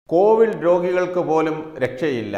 Covid രോഗികൾക്ക് പോലും രക്ഷയില്ല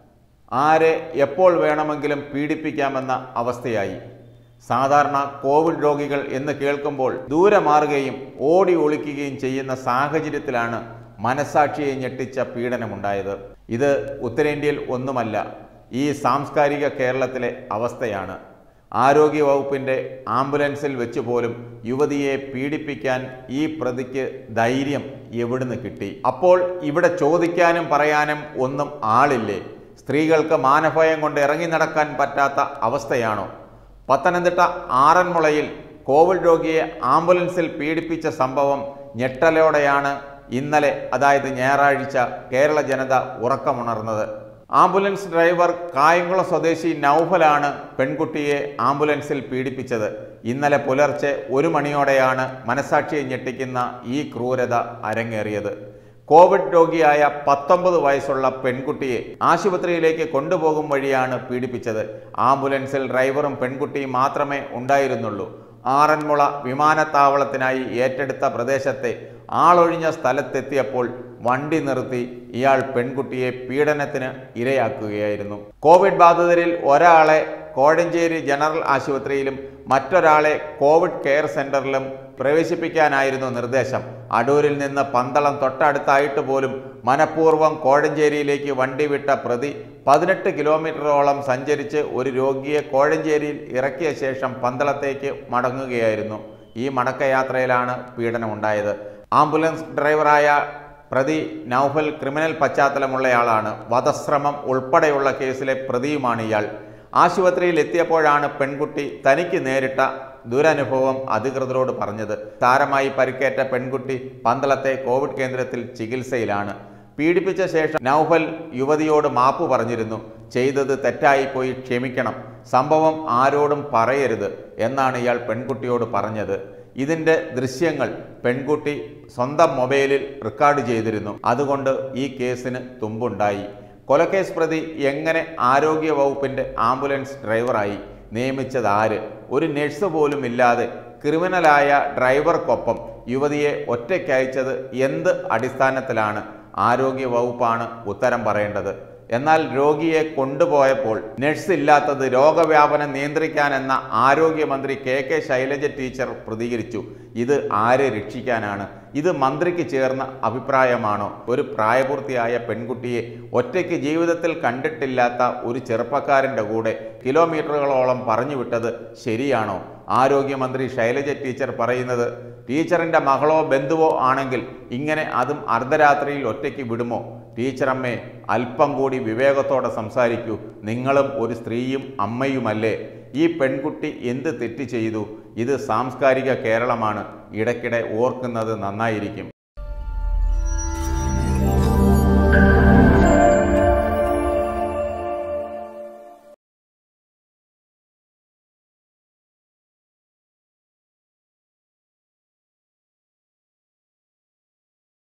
ആരെ എപ്പോൾ വേണമെങ്കിലും പീഡിപ്പിക്കാമെന്ന അവസ്ഥയായി സാധാരണ കോവിഡ് രോഗികൾ എന്ന് കേൾക്കുമ്പോൾ ദൂരെ മാറുകയും ഓടി ഒളിക്കുകയും ചെയ്യുന്ന സാഹചര്യത്തിലാണ് മനസാക്ഷിയെ ഞെട്ടിച്ച പീഡനമുണ്ടായത് ഇത് ഉത്തരേന്ത്യയിൽ ഒന്നുമല്ല ഈ സാംസ്കാരിക കേരളത്തിലെ അവസ്ഥയാണ് ആരോഗ്യ വകുപ്പിന്റെ ആംബുലൻസിൽ വെച്ച് പോലും യുവതിയെ പീഡിപ്പിക്കാൻ ഈ പ്രതിക്ക് ധൈര്യം എവിടുന്ന് കിട്ടി അപ്പോൾ ഇവിടെ ചോദിക്കാനും പറയാനും ഒന്നും ആളില്ലേ സ്ത്രീകൾക്ക് മാനഭയം കൊണ്ട് ഇറങ്ങി നടക്കാൻ പറ്റാത്ത അവസ്ഥയാണോ പത്തനംതിട്ട ആറന്മുളയിൽ കോവിഡ് രോഗിയെ ആംബുലൻസിൽ പീഡിപ്പിച്ച സംഭവം ഞെട്ടലോടെയാണ് ഇന്നലെ അതായത് ഞായറാഴ്ച കേരള ജനത ഉറക്കമുണർന്നത് ആംബുലൻസ് ഡ്രൈവർ കായംകുളം സ്വദേശി നൗഫലാണ് പെൺകുട്ടിയെ ആംബുലൻസിൽ പീഡിപ്പിച്ചത് ഇന്നലെ പുലർച്ചെ ഒരു മണിയോടെയാണ് മനസാക്ഷിയെ ഞെട്ടിക്കുന്ന ഈ ക്രൂരത അരങ്ങേറിയത് കോവിഡ് രോഗിയായ പത്തൊമ്പത് വയസ്സുള്ള പെൺകുട്ടിയെ ആശുപത്രിയിലേക്ക് കൊണ്ടുപോകും വഴിയാണ് പീഡിപ്പിച്ചത് ആംബുലൻസിൽ ഡ്രൈവറും പെൺകുട്ടിയും മാത്രമേ ഉണ്ടായിരുന്നുള്ളൂ ആറന്മുള വിമാനത്താവളത്തിനായി ഏറ്റെടുത്ത പ്രദേശത്തെ ആളൊഴിഞ്ഞ സ്ഥലത്തെത്തിയപ്പോൾ വണ്ടി നിർത്തി ഇയാൾ പെൺകുട്ടിയെ പീഡനത്തിന് ഇരയാക്കുകയായിരുന്നു കോവിഡ് ബാധിതരിൽ ഒരാളെ കോഴഞ്ചേരി ജനറൽ ആശുപത്രിയിലും മറ്റൊരാളെ കോവിഡ് കെയർ സെന്ററിലും പ്രവേശിപ്പിക്കാനായിരുന്നു നിർദ്ദേശം അടൂരിൽ നിന്ന് പന്തളം തൊട്ടടുത്തായിട്ട് പോലും മനഃപൂർവ്വം കോഴഞ്ചേരിയിലേക്ക് വണ്ടി വിട്ട പ്രതി പതിനെട്ട് കിലോമീറ്ററോളം സഞ്ചരിച്ച് ഒരു രോഗിയെ കോഴഞ്ചേരിയിൽ ഇറക്കിയ ശേഷം പന്തളത്തേക്ക് മടങ്ങുകയായിരുന്നു ഈ മടക്കയാത്രയിലാണ് പീഡനമുണ്ടായത് ആംബുലൻസ് ഡ്രൈവറായ പ്രതി നൗഫൽ ക്രിമിനൽ പശ്ചാത്തലമുള്ളയാളാണ് വധശ്രമം ഉൾപ്പെടെയുള്ള കേസിലെ പ്രതിയുമാണ് ഇയാൾ ആശുപത്രിയിൽ എത്തിയപ്പോഴാണ് പെൺകുട്ടി തനിക്ക് നേരിട്ട ദുരനുഭവം അധികൃതരോട് പറഞ്ഞത് സാരമായി പരിക്കേറ്റ പെൺകുട്ടി പന്തളത്തെ കോവിഡ് കേന്ദ്രത്തിൽ ചികിത്സയിലാണ് പീഡിപ്പിച്ച ശേഷം നൗഫൽ യുവതിയോട് മാപ്പ് പറഞ്ഞിരുന്നു ചെയ്തത് തെറ്റായിപ്പോയി ക്ഷമിക്കണം സംഭവം ആരോടും പറയരുത് എന്നാണ് ഇയാൾ പെൺകുട്ടിയോട് പറഞ്ഞത് ഇതിൻ്റെ ദൃശ്യങ്ങൾ പെൺകുട്ടി സ്വന്തം മൊബൈലിൽ റെക്കോർഡ് ചെയ്തിരുന്നു അതുകൊണ്ട് ഈ കേസിന് തുമ്പുണ്ടായി കൊലക്കേസ് പ്രതി എങ്ങനെ ആരോഗ്യ വകുപ്പിന്റെ ആംബുലൻസ് ഡ്രൈവറായി നിയമിച്ചത് ആര് ഒരു നഴ്സ് പോലും ഇല്ലാതെ ക്രിമിനലായ ഡ്രൈവർക്കൊപ്പം യുവതിയെ ഒറ്റയ്ക്കയച്ചത് എന്ത് അടിസ്ഥാനത്തിലാണ് ആരോഗ്യ വകുപ്പാണ് ഉത്തരം പറയേണ്ടത് എന്നാൽ രോഗിയെ കൊണ്ടുപോയപ്പോൾ നഴ്സ് ഇല്ലാത്തത് രോഗവ്യാപനം നിയന്ത്രിക്കാനെന്ന ആരോഗ്യമന്ത്രി കെ കെ ശൈലജ ടീച്ചർ പ്രതികരിച്ചു ഇത് ആരെ രക്ഷിക്കാനാണ് ഇത് മന്ത്രിക്ക് ചേർന്ന അഭിപ്രായമാണോ ഒരു പ്രായപൂർത്തിയായ പെൺകുട്ടിയെ ഒറ്റയ്ക്ക് ജീവിതത്തിൽ കണ്ടിട്ടില്ലാത്ത ഒരു ചെറുപ്പക്കാരൻ്റെ കൂടെ കിലോമീറ്ററുകളോളം പറഞ്ഞു വിട്ടത് ശരിയാണോ ആരോഗ്യമന്ത്രി ശൈലജ ടീച്ചർ പറയുന്നത് ടീച്ചറിൻ്റെ മകളോ ബന്ധുവോ ആണെങ്കിൽ ഇങ്ങനെ അതും അർദ്ധരാത്രിയിൽ ഒറ്റയ്ക്ക് വിടുമോ ടീച്ചറമ്മേ അല്പം കൂടി വിവേകത്തോടെ സംസാരിക്കൂ നിങ്ങളും ഒരു സ്ത്രീയും അമ്മയുമല്ലേ ഈ പെൺകുട്ടി എന്ത് തെറ്റ് ചെയ്തു ഇത് സാംസ്കാരിക കേരളമാണ് ഇടയ്ക്കിടെ ഓർക്കുന്നത് നന്നായിരിക്കും